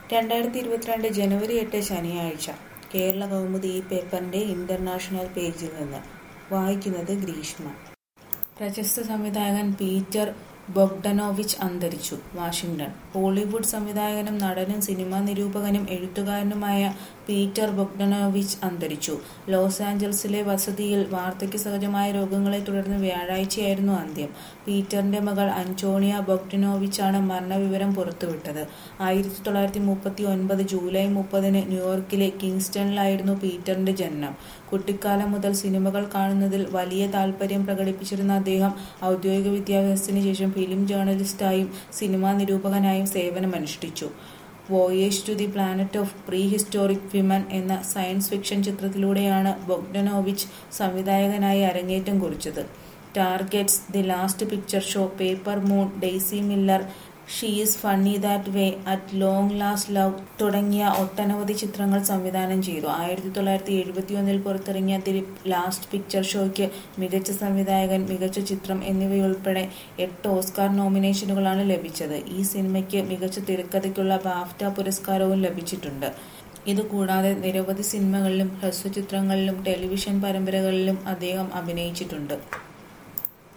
രണ്ടായിരത്തി ഇരുപത്തിരണ്ട് ജനുവരി എട്ട് ശനിയാഴ്ച കേരള കൗമുദി ഈ പേപ്പറിന്റെ ഇന്റർനാഷണൽ പേജിൽ നിന്ന് വായിക്കുന്നത് ഗ്രീഷ്മ പ്രശസ്ത സംവിധായകൻ പീറ്റർ ബൊഗ്ഡനോവിച്ച് അന്തരിച്ചു വാഷിംഗ്ടൺ ഹോളിവുഡ് സംവിധായകനും നടനും സിനിമാ നിരൂപകനും എഴുത്തുകാരനുമായ പീറ്റർ ബൊഗ്ഡനോവിച്ച് അന്തരിച്ചു ലോസ് ആഞ്ചൽസിലെ വസതിയിൽ വാർദ്ധക്യ സഹജമായ രോഗങ്ങളെ തുടർന്ന് വ്യാഴാഴ്ചയായിരുന്നു അന്ത്യം പീറ്ററിന്റെ മകൾ അന്റോണിയ ബൊഗ്ഡനോവിച്ചാണ് മരണവിവരം പുറത്തുവിട്ടത് ആയിരത്തി തൊള്ളായിരത്തി മുപ്പത്തി ഒൻപത് ജൂലൈ മുപ്പതിന് ന്യൂയോർക്കിലെ കിങ്സ്റ്റണിലായിരുന്നു പീറ്ററിന്റെ ജനനം കുട്ടിക്കാലം മുതൽ സിനിമകൾ കാണുന്നതിൽ വലിയ താല്പര്യം പ്രകടിപ്പിച്ചിരുന്ന അദ്ദേഹം ഔദ്യോഗിക വിദ്യാഭ്യാസത്തിന് ശേഷം ഫിലിം ജേർണലിസ്റ്റായും സിനിമാ നിരൂപകനായും സേവനമനുഷ്ഠിച്ചു voyage to the planet of prehistoric women എന്ന സയൻസ് ഫിക്ഷൻ ചിത്രത്തിലൂടെയാണ് ബൊഗ്ഡനോവിച്ച് സംവിധായകനായി അരങ്ങേറ്റം കുറിച്ചത് targets the last picture show paper moon Daisy Miller she is funny that way at long last love തുടങ്ങിയ ഒട്ടനവധി ചിത്രങ്ങൾ സംവിധാനം ചെയ്തു ആയിരത്തി തൊള്ളായിരത്തി എഴുപത്തിയൊന്നിൽ പുറത്തിറങ്ങിയ ദി ലാസ്റ്റ് പിക്ചർ ഷോയ്ക്ക് മികച്ച സംവിധായകൻ മികച്ച ചിത്രം എന്നിവയുൾപ്പെടെ എട്ട് ഓസ്കാർ നോമിനേഷനുകളാണ് ലഭിച്ചത് ഈ സിനിമയ്ക്ക് മികച്ച തിരക്കഥയ്ക്കുള്ള ബാഫ്റ്റ പുരസ്കാരവും ലഭിച്ചിട്ടുണ്ട് ഇതുകൂടാതെ നിരവധി സിനിമകളിലും ഹ്രസ്വചിത്രങ്ങളിലും ടെലിവിഷൻ പരമ്പരകളിലും അദ്ദേഹം അഭിനയിച്ചിട്ടുണ്ട്